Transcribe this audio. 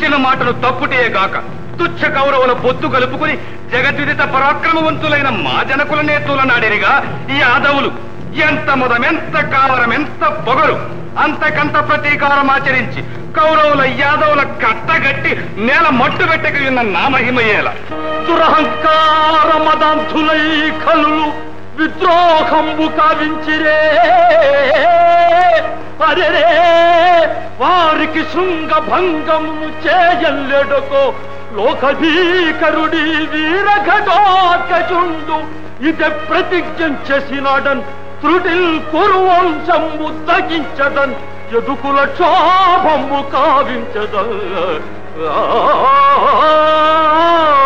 ఇచ్చిన మాటను తప్పుటే గాక తుచ్చ కౌరవుల పొత్తు కలుపుకుని జగద్విదిత పరాక్రమవంతులైన మా జనకులనే తూలనాడిరిగా ఈ యాదవులు ఎంత ముదమెంత కావరమెంత పొగరు అంతకంత ప్రతీకారం ఆచరించి కౌరవుల యాదవుల కట్టగట్టి నేల మట్టు పెట్టక ఉన్న నా మహిమయేల దురహంకార మదాంధులై కలులు విద్రోహంబు కావించిరే అరెరే వారికి శృంగ భంగమును చేయల్లెడకో లోకభీకరుడి వీరఘటోత్కచుండు ఇదే ప్రతిజ్ఞ చేసినాడన్ త్రుటిల్ కురువంశంబు తగించదన్ ఎదుకుల క్షోభంబు కావించదన్ ఆ